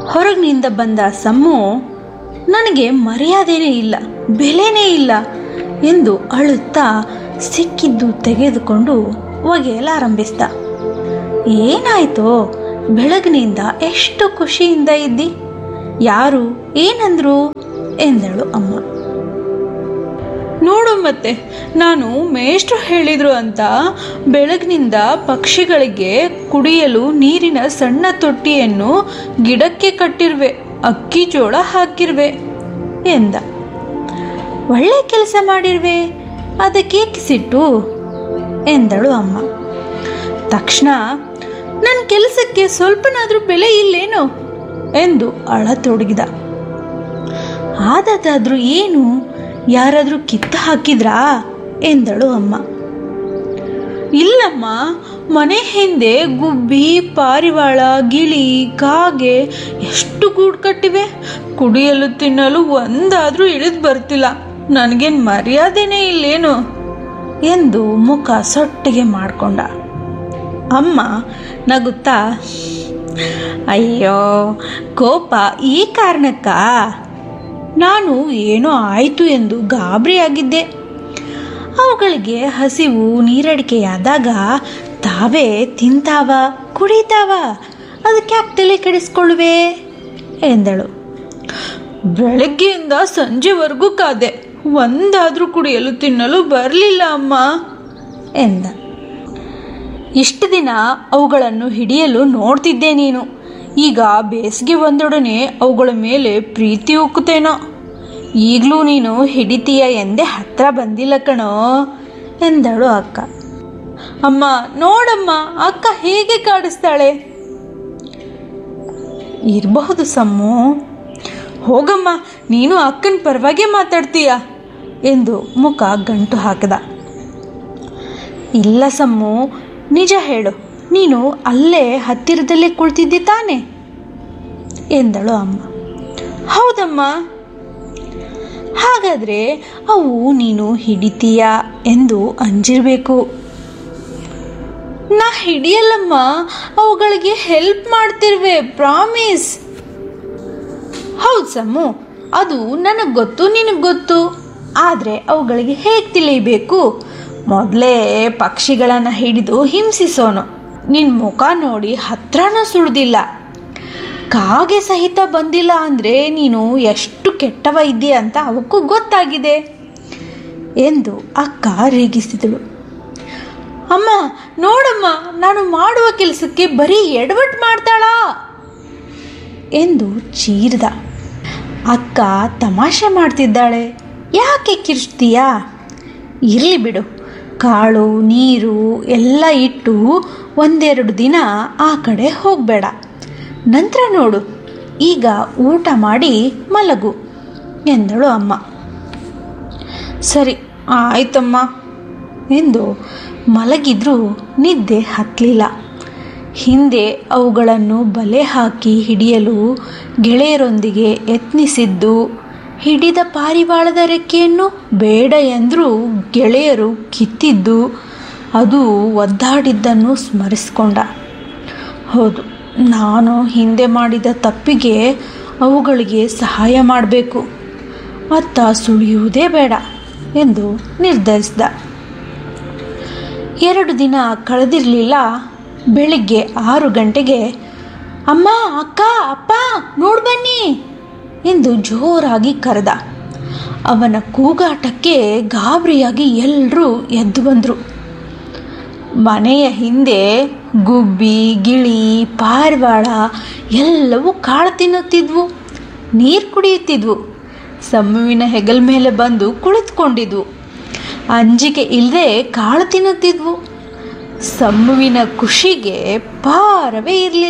ಹೊರಗಿನಿಂದ ಬಂದ ಸಮ್ಮು ನನಗೆ ಮರ್ಯಾದೆನೇ ಇಲ್ಲ ಬೆಲೆನೇ ಇಲ್ಲ ಎಂದು ಅಳುತ್ತಾ ಸಿಕ್ಕಿದ್ದು ತೆಗೆದುಕೊಂಡು ಒಗೆಯಲಾರಂಭಿಸ್ದ ಏನಾಯ್ತೋ ಬೆಳಗಿನಿಂದ ಎಷ್ಟು ಖುಷಿಯಿಂದ ಇದ್ದಿ ಯಾರು ಏನಂದ್ರು ಎಂದಳು ಅಮ್ಮ ನೋಡು ಮತ್ತೆ ನಾನು ಮೇಷ್ಟ್ರು ಹೇಳಿದ್ರು ಅಂತ ಬೆಳಗಿನಿಂದ ಪಕ್ಷಿಗಳಿಗೆ ಕುಡಿಯಲು ನೀರಿನ ಸಣ್ಣ ತೊಟ್ಟಿಯನ್ನು ಗಿಡಕ್ಕೆ ಕಟ್ಟಿರುವೆ ಅಕ್ಕಿ ಜೋಳ ಹಾಕಿರುವೆ ಎಂದ ಒಳ್ಳೆ ಕೆಲಸ ಮಾಡಿರುವೆ ಅದಕ್ಕೇಕೆ ಸಿಟ್ಟು ಎಂದಳು ಅಮ್ಮ ತಕ್ಷಣ ನನ್ನ ಕೆಲಸಕ್ಕೆ ಸ್ವಲ್ಪನಾದರೂ ಬೆಲೆ ಇಲ್ಲೇನೋ ಎಂದು ಅಳತೊಡಗಿದ ಆದದಾದ್ರೂ ಏನು ಯಾರಾದರೂ ಕಿತ್ತು ಹಾಕಿದ್ರಾ ಎಂದಳು ಅಮ್ಮ ಇಲ್ಲಮ್ಮ ಮನೆ ಹಿಂದೆ ಗುಬ್ಬಿ ಪಾರಿವಾಳ ಗಿಳಿ ಕಾಗೆ ಎಷ್ಟು ಗೂಡು ಕಟ್ಟಿವೆ ಕುಡಿಯಲು ತಿನ್ನಲು ಒಂದಾದ್ರೂ ಇಳಿದು ಬರ್ತಿಲ್ಲ ನನಗೇನು ಮರ್ಯಾದೆನೇ ಇಲ್ಲೇನು ಎಂದು ಮುಖ ಸೊಟ್ಟಿಗೆ ಮಾಡಿಕೊಂಡ ಅಮ್ಮ ನಗುತ್ತಾ ಅಯ್ಯೋ ಕೋಪ ಈ ಕಾರಣಕ್ಕಾ ನಾನು ಏನೋ ಆಯಿತು ಎಂದು ಗಾಬರಿಯಾಗಿದ್ದೆ ಅವುಗಳಿಗೆ ಹಸಿವು ನೀರಡಿಕೆಯಾದಾಗ ತಾವೇ ತಿಂತಾವ ಕುಡಿತಾವ ಅದಕ್ಕೆ ಯಾಕೆ ತಲೆ ಕೆಡಿಸ್ಕೊಳ್ಳುವೆ ಎಂದಳು ಬೆಳಗ್ಗೆಯಿಂದ ಸಂಜೆವರೆಗೂ ಕಾದೆ ಒಂದಾದರೂ ಕುಡಿಯಲು ತಿನ್ನಲು ಬರಲಿಲ್ಲ ಅಮ್ಮ ಎಂದ ಇಷ್ಟು ದಿನ ಅವುಗಳನ್ನು ಹಿಡಿಯಲು ನೋಡ್ತಿದ್ದೆ ನೀನು ಈಗ ಬೇಸಿಗೆ ಬಂದೊಡನೆ ಅವುಗಳ ಮೇಲೆ ಪ್ರೀತಿ ಉಕ್ಕುತ್ತೇನೋ ಈಗಲೂ ನೀನು ಹಿಡಿತೀಯ ಎಂದೇ ಹತ್ರ ಬಂದಿಲ್ಲ ಕಣೋ ಎಂದಳು ಅಕ್ಕ ಅಮ್ಮ ನೋಡಮ್ಮ ಅಕ್ಕ ಹೇಗೆ ಕಾಡಿಸ್ತಾಳೆ ಇರಬಹುದು ಸಮ್ಮು ಹೋಗಮ್ಮ ನೀನು ಅಕ್ಕನ ಪರವಾಗೆ ಮಾತಾಡ್ತೀಯ ಎಂದು ಮುಖ ಗಂಟು ಹಾಕಿದ ಇಲ್ಲ ಸಮ್ಮು ನಿಜ ಹೇಳು ನೀನು ಅಲ್ಲೇ ಹತ್ತಿರದಲ್ಲೇ ಕುಳಿತಿದ್ದೆ ತಾನೆ ಎಂದಳು ಅಮ್ಮ ಹೌದಮ್ಮ ಹಾಗಾದ್ರೆ ಅವು ನೀನು ಹಿಡಿತೀಯ ಎಂದು ಅಂಜಿರಬೇಕು ನಾ ಹಿಡಿಯಲ್ಲಮ್ಮ ಅವುಗಳಿಗೆ ಹೆಲ್ಪ್ ಮಾಡ್ತಿರ್ವೆ ಪ್ರಾಮಿಸ್ ಹೌದು ಸಮ್ಮು ಅದು ನನಗೆ ಗೊತ್ತು ನಿನಗೆ ಗೊತ್ತು ಆದರೆ ಅವುಗಳಿಗೆ ಹೇಗೆ ತಿಳಿಯಬೇಕು ಮೊದಲೇ ಪಕ್ಷಿಗಳನ್ನು ಹಿಡಿದು ಹಿಂಸಿಸೋನು ನಿನ್ನ ಮುಖ ನೋಡಿ ಹತ್ರನೂ ಸುಳಿದಿಲ್ಲ ಕಾಗೆ ಸಹಿತ ಬಂದಿಲ್ಲ ಅಂದರೆ ನೀನು ಎಷ್ಟು ಕೆಟ್ಟವ ಇದ್ದೀಯ ಅಂತ ಅವಕ್ಕೂ ಗೊತ್ತಾಗಿದೆ ಎಂದು ಅಕ್ಕ ರೇಗಿಸಿದಳು ಅಮ್ಮ ನೋಡಮ್ಮ ನಾನು ಮಾಡುವ ಕೆಲಸಕ್ಕೆ ಬರೀ ಎಡವಟ್ಟು ಮಾಡ್ತಾಳಾ ಎಂದು ಚೀರ್ದ ಅಕ್ಕ ತಮಾಷೆ ಮಾಡ್ತಿದ್ದಾಳೆ ಯಾಕೆ ಕಿರ್ಚ್ತೀಯಾ ಇರಲಿ ಬಿಡು ಕಾಳು ನೀರು ಎಲ್ಲ ಇಟ್ಟು ಒಂದೆರಡು ದಿನ ಆ ಕಡೆ ಹೋಗಬೇಡ ನಂತರ ನೋಡು ಈಗ ಊಟ ಮಾಡಿ ಮಲಗು ಎಂದಳು ಅಮ್ಮ ಸರಿ ಆಯ್ತಮ್ಮ ಎಂದು ಮಲಗಿದ್ರೂ ನಿದ್ದೆ ಹತ್ತಲಿಲ್ಲ ಹಿಂದೆ ಅವುಗಳನ್ನು ಬಲೆ ಹಾಕಿ ಹಿಡಿಯಲು ಗೆಳೆಯರೊಂದಿಗೆ ಯತ್ನಿಸಿದ್ದು ಹಿಡಿದ ಪಾರಿವಾಳದ ರೆಕ್ಕೆಯನ್ನು ಬೇಡ ಎಂದರೂ ಗೆಳೆಯರು ಕಿತ್ತಿದ್ದು ಅದು ಒದ್ದಾಡಿದ್ದನ್ನು ಸ್ಮರಿಸಿಕೊಂಡ ಹೌದು ನಾನು ಹಿಂದೆ ಮಾಡಿದ ತಪ್ಪಿಗೆ ಅವುಗಳಿಗೆ ಸಹಾಯ ಮಾಡಬೇಕು ಅತ್ತ ಸುಳಿಯುವುದೇ ಬೇಡ ಎಂದು ನಿರ್ಧರಿಸಿದ ಎರಡು ದಿನ ಕಳೆದಿರಲಿಲ್ಲ ಬೆಳಿಗ್ಗೆ ಆರು ಗಂಟೆಗೆ ಅಮ್ಮ ಅಕ್ಕ ಅಪ್ಪ ನೋಡ್ಬನ್ನಿ ಎಂದು ಜೋರಾಗಿ ಕರೆದ ಅವನ ಕೂಗಾಟಕ್ಕೆ ಗಾಬರಿಯಾಗಿ ಎಲ್ಲರೂ ಎದ್ದು ಬಂದರು ಮನೆಯ ಹಿಂದೆ ಗುಬ್ಬಿ ಗಿಳಿ ಪಾರಿವಾಳ ಎಲ್ಲವೂ ಕಾಳು ತಿನ್ನುತ್ತಿದ್ವು ನೀರು ಕುಡಿಯುತ್ತಿದ್ವು ಸಮ್ಮುವಿನ ಹೆಗಲ ಮೇಲೆ ಬಂದು ಕುಳಿತುಕೊಂಡಿದ್ವು ಅಂಜಿಕೆ ಇಲ್ಲದೆ ಕಾಳು ತಿನ್ನುತ್ತಿದ್ವು ಸಮ್ಮುವಿನ ಖುಷಿಗೆ ಪಾರವೇ ಇರಲಿಲ್ಲ